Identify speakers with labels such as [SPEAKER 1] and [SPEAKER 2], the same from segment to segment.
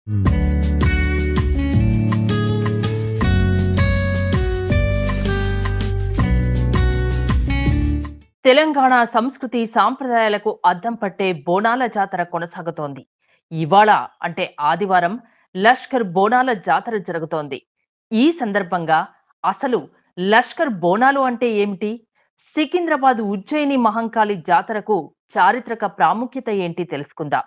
[SPEAKER 1] తెలంగాణ సంస్కృతి సాంప్రదాయాలకు అద్దం పట్టే బోనాల జాతర కొనసాగుతోంది ఇవాళ అంటే ఆదివారం లష్కర్ బోనాల జాతర జరుగుతోంది ఈ సందర్భంగా అసలు లష్కర్ బోనాలు అంటే ఏమిటి సికింద్రాబాద్ ఉజ్జయిని మహంకాళి జాతరకు చారిత్రక ప్రాముఖ్యత ఏంటి తెలుసుకుందాం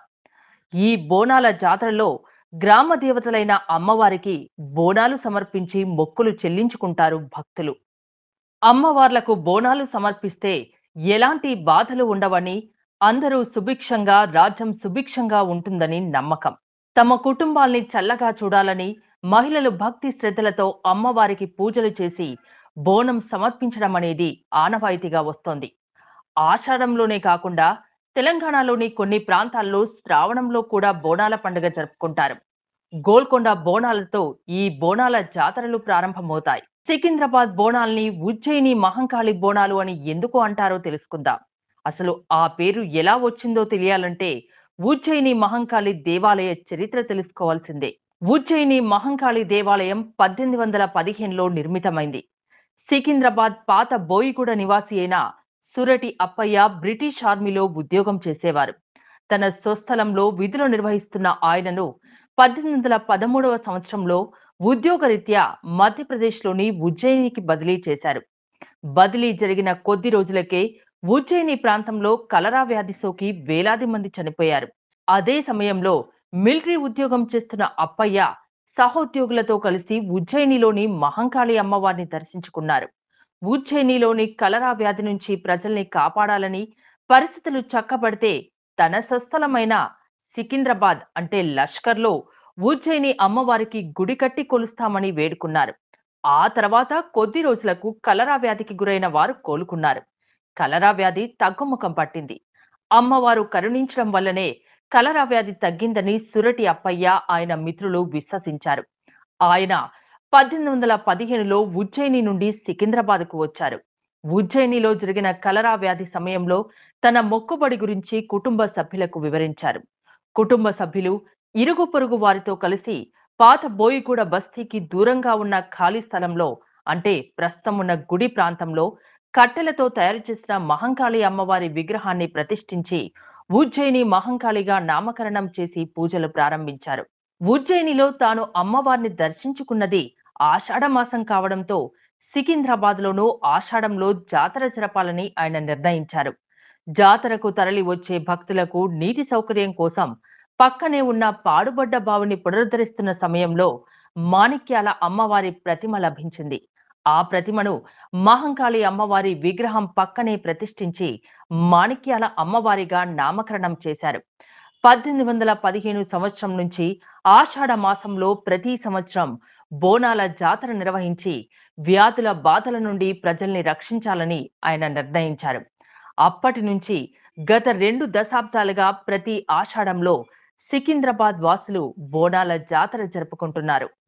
[SPEAKER 1] ఈ బోనాల జాతరలో గ్రామ దేవతలైన అమ్మవారికి బోనాలు సమర్పించి మొక్కులు చెల్లించుకుంటారు భక్తులు అమ్మవార్లకు బోనాలు సమర్పిస్తే ఎలాంటి బాధలు ఉండవని అందరూ సుభిక్షంగా రాజ్యం సుభిక్షంగా ఉంటుందని నమ్మకం తమ కుటుంబాల్ని చల్లగా చూడాలని మహిళలు భక్తి శ్రద్ధలతో అమ్మవారికి పూజలు చేసి బోనం సమర్పించడం అనేది ఆనవాయితీగా వస్తోంది ఆషాఢంలోనే కాకుండా తెలంగాణలోని కొన్ని ప్రాంతాల్లో శ్రావణంలో కూడా బోనాల పండుగ జరుపుకుంటారు గోల్కొండ బోనాలతో ఈ బోనాల జాతరలు ప్రారంభమవుతాయి సికింద్రాబాద్ బోనాల్ని ఉజ్జయిని మహంకాళి బోనాలు అని ఎందుకు అంటారో తెలుసుకుందాం అసలు ఆ పేరు ఎలా వచ్చిందో తెలియాలంటే ఉజ్జయిని మహంకాళి దేవాలయ చరిత్ర తెలుసుకోవాల్సిందే ఉజ్జయిని మహంకాళి దేవాలయం పద్దెనిమిది వందల పదిహేనులో నిర్మితమైంది సికింద్రాబాద్ పాత బోయిగూడ నివాసి అయిన సురటి అప్పయ్య బ్రిటిష్ ఆర్మీలో ఉద్యోగం చేసేవారు తన స్వస్థలంలో విధులు నిర్వహిస్తున్న ఆయనను పద్దెనిమిది వందల పదమూడవ సంవత్సరంలో ఉద్యోగరీత్యా మధ్యప్రదేశ్లోని ఉజ్జయినికి బదిలీ చేశారు బదిలీ జరిగిన కొద్ది రోజులకే ఉజ్జయిని ప్రాంతంలో కలరా వ్యాధి సోకి వేలాది మంది చనిపోయారు అదే సమయంలో మిలిటరీ ఉద్యోగం చేస్తున్న అప్పయ్య సహోద్యోగులతో కలిసి ఉజ్జయినిలోని మహంకాళి అమ్మవారిని దర్శించుకున్నారు ఉజ్జయినిలోని కలరా వ్యాధి నుంచి ప్రజల్ని కాపాడాలని పరిస్థితులు చక్కబడితే తన స్వస్థలమైన సికింద్రాబాద్ అంటే లష్కర్లో ఉజ్జయిని అమ్మవారికి గుడి కట్టి కొలుస్తామని వేడుకున్నారు ఆ తర్వాత కొద్ది రోజులకు కలరా వ్యాధికి గురైన వారు కోలుకున్నారు కలరా వ్యాధి తగ్గుముఖం పట్టింది అమ్మవారు కరుణించడం వల్లనే కలరా వ్యాధి తగ్గిందని సురటి అప్పయ్య ఆయన మిత్రులు విశ్వసించారు ఆయన పద్దెనిమిది వందల పదిహేనులో ఉజ్జయిని నుండి సికింద్రాబాద్కు వచ్చారు ఉజ్జయినిలో జరిగిన కలరా వ్యాధి సమయంలో తన మొక్కుబడి గురించి కుటుంబ సభ్యులకు వివరించారు కుటుంబ సభ్యులు ఇరుగు పొరుగు వారితో కలిసి పాత బోయిగూడ బస్తీకి దూరంగా ఉన్న ఖాళీ స్థలంలో అంటే ప్రస్తుతం ఉన్న గుడి ప్రాంతంలో కట్టెలతో తయారు చేసిన మహంకాళి అమ్మవారి విగ్రహాన్ని ప్రతిష్ఠించి ఉజ్జయిని మహంకాళిగా నామకరణం చేసి పూజలు ప్రారంభించారు ఉజ్జయినిలో తాను అమ్మవారిని దర్శించుకున్నది ఆషాఢ మాసం కావడంతో సికింద్రాబాద్ లోనూ ఆషాఢంలో జాతర జరపాలని ఆయన నిర్ణయించారు జాతరకు తరలి వచ్చే భక్తులకు నీటి సౌకర్యం కోసం పక్కనే ఉన్న పాడుబడ్డ బావిని పునరుద్ధరిస్తున్న సమయంలో మాణిక్యాల అమ్మవారి ప్రతిమ లభించింది ఆ ప్రతిమను మహంకాళి అమ్మవారి విగ్రహం పక్కనే ప్రతిష్ఠించి మాణిక్యాల అమ్మవారిగా నామకరణం చేశారు పద్దెనిమిది వందల పదిహేను సంవత్సరం నుంచి ఆషాఢ మాసంలో ప్రతి సంవత్సరం బోనాల జాతర నిర్వహించి వ్యాధుల బాధల నుండి ప్రజల్ని రక్షించాలని ఆయన నిర్ణయించారు అప్పటి నుంచి గత రెండు దశాబ్దాలుగా ప్రతి ఆషాఢంలో సికింద్రాబాద్ వాసులు బోనాల జాతర జరుపుకుంటున్నారు